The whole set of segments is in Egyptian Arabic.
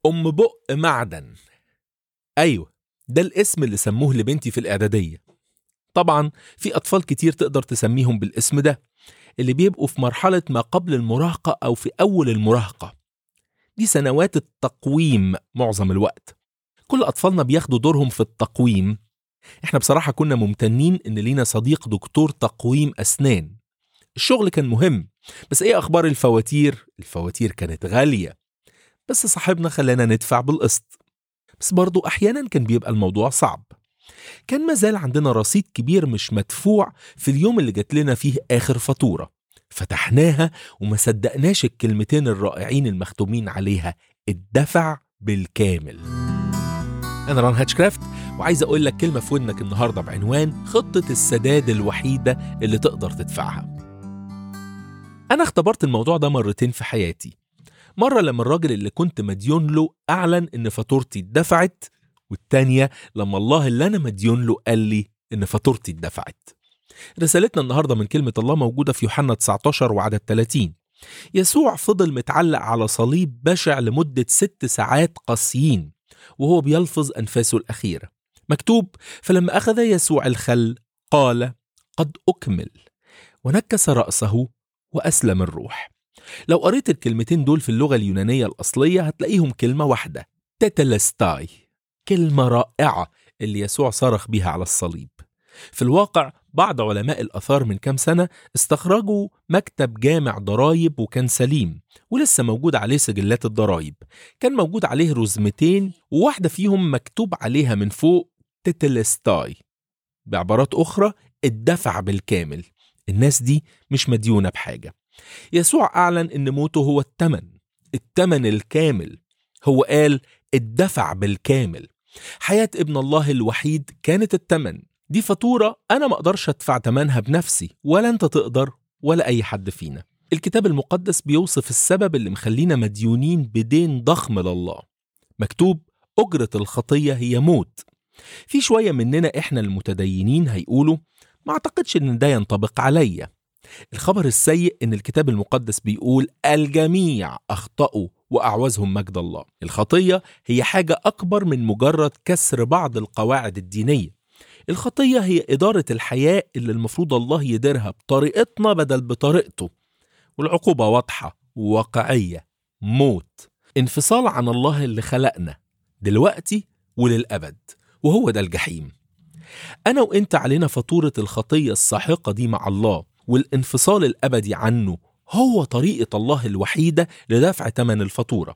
أم بق معدن أيوه ده الاسم اللي سموه لبنتي في الإعدادية طبعا في أطفال كتير تقدر تسميهم بالاسم ده اللي بيبقوا في مرحلة ما قبل المراهقة أو في أول المراهقة دي سنوات التقويم معظم الوقت كل أطفالنا بياخدوا دورهم في التقويم احنا بصراحة كنا ممتنين إن لينا صديق دكتور تقويم أسنان الشغل كان مهم بس ايه أخبار الفواتير؟ الفواتير كانت غالية بس صاحبنا خلانا ندفع بالقسط بس برضو أحيانا كان بيبقى الموضوع صعب كان مازال عندنا رصيد كبير مش مدفوع في اليوم اللي جات لنا فيه آخر فاتورة فتحناها وما صدقناش الكلمتين الرائعين المختومين عليها الدفع بالكامل أنا ران هاتشكرافت وعايز أقول لك كلمة في ودنك النهاردة بعنوان خطة السداد الوحيدة اللي تقدر تدفعها أنا اختبرت الموضوع ده مرتين في حياتي مرة لما الراجل اللي كنت مديون له أعلن إن فاتورتي اتدفعت والتانية لما الله اللي أنا مديون له قال لي إن فاتورتي اتدفعت رسالتنا النهاردة من كلمة الله موجودة في يوحنا 19 وعدد 30 يسوع فضل متعلق على صليب بشع لمدة ست ساعات قاسيين وهو بيلفظ أنفاسه الأخيرة مكتوب فلما أخذ يسوع الخل قال قد أكمل ونكس رأسه وأسلم الروح لو قريت الكلمتين دول في اللغة اليونانية الأصلية هتلاقيهم كلمة واحدة تتلستاي كلمة رائعة اللي يسوع صرخ بيها على الصليب في الواقع بعض علماء الآثار من كام سنة استخرجوا مكتب جامع ضرايب وكان سليم ولسه موجود عليه سجلات الضرايب كان موجود عليه رزمتين وواحدة فيهم مكتوب عليها من فوق تتلستاي بعبارات أخرى الدفع بالكامل الناس دي مش مديونة بحاجة يسوع أعلن إن موته هو التمن التمن الكامل هو قال الدفع بالكامل حياة ابن الله الوحيد كانت التمن دي فاتورة أنا ما أقدرش أدفع تمنها بنفسي ولا أنت تقدر ولا أي حد فينا الكتاب المقدس بيوصف السبب اللي مخلينا مديونين بدين ضخم لله مكتوب أجرة الخطية هي موت في شوية مننا إحنا المتدينين هيقولوا ما أعتقدش إن ده ينطبق عليا الخبر السيء إن الكتاب المقدس بيقول الجميع أخطأوا وأعوزهم مجد الله الخطية هي حاجة أكبر من مجرد كسر بعض القواعد الدينية الخطية هي إدارة الحياة اللي المفروض الله يديرها بطريقتنا بدل بطريقته والعقوبة واضحة وواقعية موت انفصال عن الله اللي خلقنا دلوقتي وللأبد وهو ده الجحيم أنا وإنت علينا فاتورة الخطية الساحقة دي مع الله والانفصال الأبدي عنه هو طريقة الله الوحيدة لدفع ثمن الفاتورة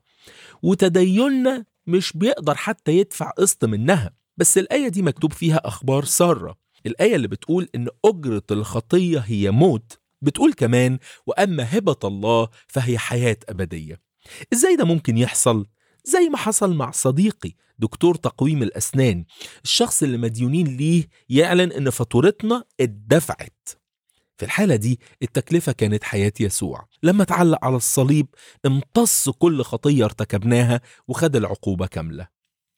وتديننا مش بيقدر حتى يدفع قسط منها بس الآية دي مكتوب فيها أخبار سارة الآية اللي بتقول إن أجرة الخطية هي موت بتقول كمان وأما هبة الله فهي حياة أبدية إزاي ده ممكن يحصل؟ زي ما حصل مع صديقي دكتور تقويم الأسنان الشخص اللي مديونين ليه يعلن إن فاتورتنا اتدفعت في الحالة دي التكلفة كانت حياة يسوع لما اتعلق على الصليب امتص كل خطية ارتكبناها وخد العقوبة كاملة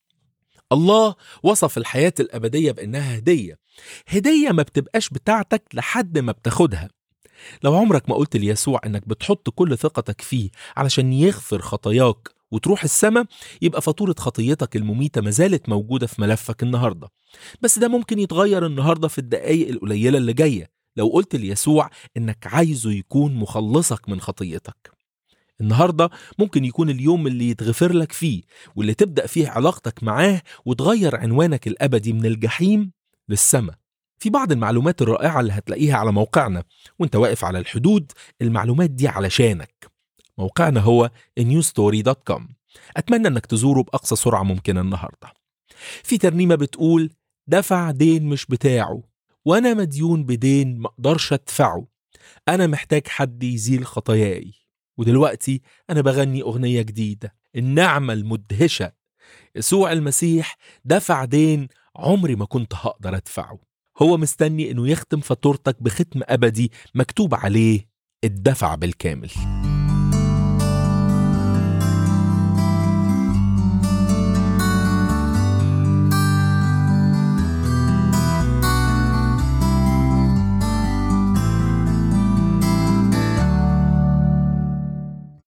الله وصف الحياة الأبدية بأنها هدية هدية ما بتبقاش بتاعتك لحد ما بتاخدها لو عمرك ما قلت ليسوع انك بتحط كل ثقتك فيه علشان يغفر خطاياك وتروح السماء يبقى فاتورة خطيتك المميتة ما زالت موجودة في ملفك النهاردة بس ده ممكن يتغير النهاردة في الدقايق القليلة اللي جاية لو قلت ليسوع انك عايزه يكون مخلصك من خطيتك النهارده ممكن يكون اليوم اللي يتغفر لك فيه واللي تبدا فيه علاقتك معاه وتغير عنوانك الابدي من الجحيم للسماء في بعض المعلومات الرائعه اللي هتلاقيها على موقعنا وانت واقف على الحدود المعلومات دي علشانك موقعنا هو newstory.com اتمنى انك تزوره باقصى سرعه ممكنه النهارده في ترنيمه بتقول دفع دين مش بتاعه وانا مديون بدين مقدرش ادفعه انا محتاج حد يزيل خطاياي ودلوقتي أنا بغني أغنية جديدة النعمة المدهشة يسوع المسيح دفع دين عمري ما كنت هقدر أدفعه هو مستني إنه يختم فاتورتك بختم أبدي مكتوب عليه الدفع بالكامل